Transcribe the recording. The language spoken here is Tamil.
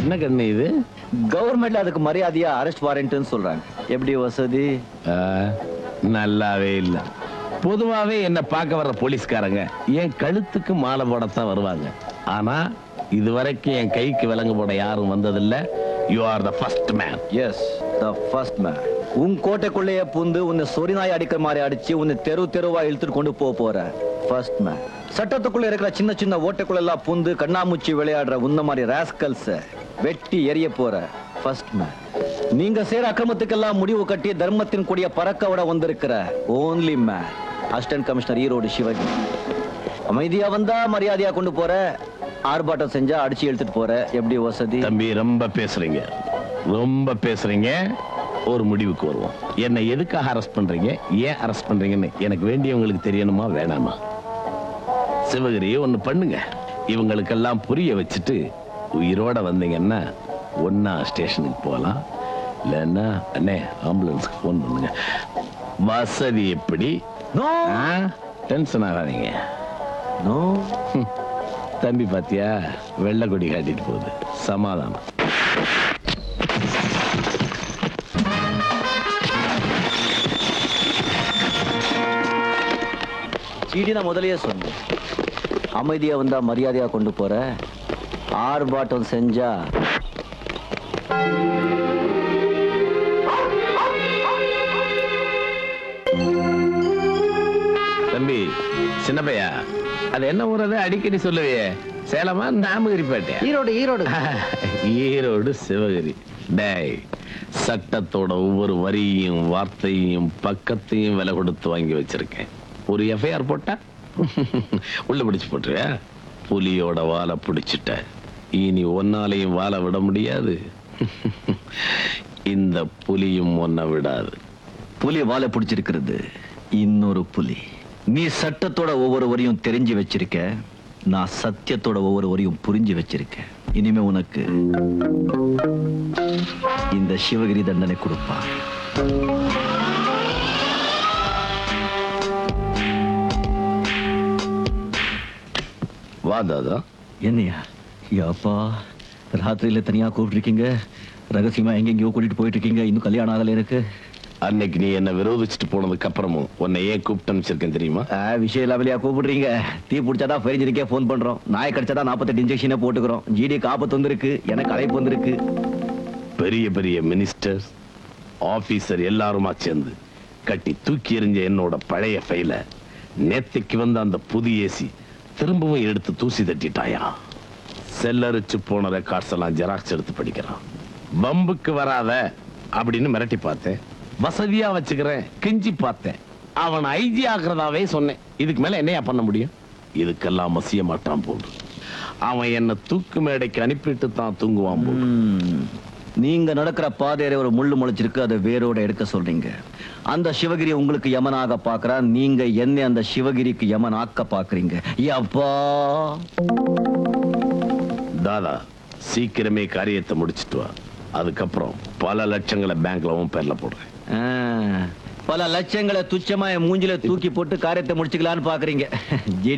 என்ன கண்ணு இது கவர்மெண்ட்ல அதுக்கு மரியாதையா அரெஸ்ட் வாரண்ட்னு சொல்றாங்க எப்படி வசதி ஆ, நல்லாவே இல்ல பொதுவாவே என்ன பார்க்க வர்ற போலீஸ்காரங்க என் கழுத்துக்கு மாலை போடத்தான் வருவாங்க ஆனா இதுவரைக்கும் என் கைக்கு விலங்கு போட யாரும் வந்ததில்ல you are the first man yes the first man உன் கோட்டைக்குள்ளேயே புந்து உன்னை சொறி நாய் அடிக்கிற மாதிரி அடிச்சு உன்னை தெரு தெருவா இழுத்துட்டு கொண்டு போக போற ஃபர்ஸ்ட் மேன் சட்டத்துக்குள்ள இருக்கிற சின்ன சின்ன ஓட்டைக்குள்ள எல்லாம் புந்து கண்ணாமூச்சி விளையாடுற உன்ன மாதிரி ராஸ்கல்ஸ வெட்டி எரிய போற ஃபர்ஸ்ட் மேன் நீங்க செய்யற அக்கிரமத்துக்கெல்லாம் முடிவு கட்டி தர்மத்தின் கொடிய பறக்க விட வந்திருக்கிற only man assistant commissioner Erode சிவகி அமைதியா வந்தா மரியாதையா கொண்டு போற ஆர்ப்பாட்டம் செஞ்சா அடிச்சு இழுத்துட்டு போற எப்படி வசதி தம்பி ரொம்ப பேசுறீங்க ரொம்ப பேசுறீங்க ஒரு முடிவுக்கு வருவோம் என்னை எதுக்காக அரெஸ்ட் பண்றீங்க ஏன் அரெஸ்ட் பண்றீங்கன்னு எனக்கு வேண்டியவங்களுக்கு தெரியணுமா வேணாமா சிவகிரி ஒண்ணு பண்ணுங்க இவங்களுக்கெல்லாம் புரிய வச்சுட்டு உயிரோட வந்தீங்கன்னா ஒன்னா ஸ்டேஷனுக்கு போகலாம் இல்லைன்னா அண்ணே ஆம்புலன்ஸ்க்கு ஃபோன் பண்ணுங்க வசதி எப்படி நோ டென்ஷன் ஆகாதீங்க நோ ஹம். தம்பி பாத்தியா வெள்ளை கொடி காட்டிட்டு போகுது சமாதானம் சீடி நான் முதல்லயே சொன்னேன் அமைதியா வந்தா மரியாதையா கொண்டு போற ஆர்ப்பாட்டம் செஞ்சா தம்பி சின்ன பையா அது என்ன ஊர் அது அடிக்கடி சொல்லுவியே சேலமா நாமகிரிப்பேட்டையா ஈரோடு ஈரோடு ஈரோடு சிவகிரி டேய் சட்டத்தோட ஒவ்வொரு வரியும் வார்த்தையும் பக்கத்தையும் விலை கொடுத்து வாங்கி வச்சிருக்கேன் ஒரு எஃப்ஐஆர் போட்டா உள்ள பிடிச்சு போட்டுருவியா புலியோட வாலை பிடிச்சிட்ட இனி ஒன்னாலையும் வாழ விட முடியாது இந்த புலியும் ஒன்ன விடாது புலி வாழை பிடிச்சிருக்கிறது இன்னொரு புலி நீ சட்டத்தோட ஒவ்வொரு வரியும் தெரிஞ்சு வச்சிருக்க நான் சத்தியத்தோட ஒவ்வொரு வரியும் புரிஞ்சு வச்சிருக்கேன் இனிமே உனக்கு இந்த சிவகிரி தண்டனை கொடுப்பா வா தாதா என்னையா யாப்பா ராத்திரியில தனியா கூப்பிட்டுருக்கீங்க ரகசியமா எங்கெங்கயோ கூட்டிட்டு போயிட்டு இருக்கீங்க இன்னும் கல்யாணம் ஆகல எனக்கு அன்னைக்கு நீ என்ன விரோதிச்சுட்டு போனதுக்கு அப்புறமும் உன்னை ஏன் கூப்பிட்டு அனுப்பிச்சிருக்கேன் தெரியுமா ஆ, விஷயம் இல்லாமலையா கூப்பிடுறீங்க தீ பிடிச்சாதான் ஃபெரிஞ்சரிக்கே ஃபோன் பண்றோம் நாய் கடிச்சாதான் நாற்பத்தெட்டு இன்ஜெக்ஷனே போட்டுக்கிறோம் ஜிடிக்கு ஆபத்து வந்திருக்கு எனக்கு அழைப்பு வந்திருக்கு பெரிய பெரிய மினிஸ்டர் ஆபீசர் எல்லாருமா சேர்ந்து கட்டி தூக்கி எறிஞ்ச என்னோட பழைய ஃபைல நேத்தைக்கு வந்த அந்த புது ஏசி திரும்பவும் எடுத்து தூசி தட்டிட்டாயா செல்லரிச்சு போன ரெக்கார்ட்ஸ் எல்லாம் ஜெராக்ஸ் எடுத்து படிக்கிறான் பம்புக்கு வராத அப்படின்னு மிரட்டி பார்த்தேன் வசதியா வச்சுக்கிறேன் கெஞ்சி பார்த்தேன் அவன் ஐஜி ஆக்குறதாவே சொன்னேன் இதுக்கு மேல என்னையா பண்ண முடியும் இதுக்கெல்லாம் மசிய மாட்டான் போடு அவன் என்ன தூக்கு மேடைக்கு அனுப்பிட்டு தான் தூங்குவான் போடு ம், நீங்க நடக்கிற பாதையில ஒரு முள்ளு முளைச்சிருக்கு அதை வேரோட எடுக்க சொல்றீங்க அந்த சிவகிரி உங்களுக்கு யமனாக பாக்குறா நீங்க என்ன அந்த சிவகிரிக்கு யமன் ஆக்க பாக்குறீங்க அப்பா தாதா சீக்கிரமே காரியத்தை முடிச்சிட்டு வா அதுக்கப்புறம் பல லட்சங்களை பேங்க்ல உன் பேர்ல போடுறேன் ஆ, பல லட்சங்களை துச்சமா என் மூஞ்சில தூக்கி போட்டு காரியத்தை முடிச்சுக்கலான்னு பாக்குறீங்க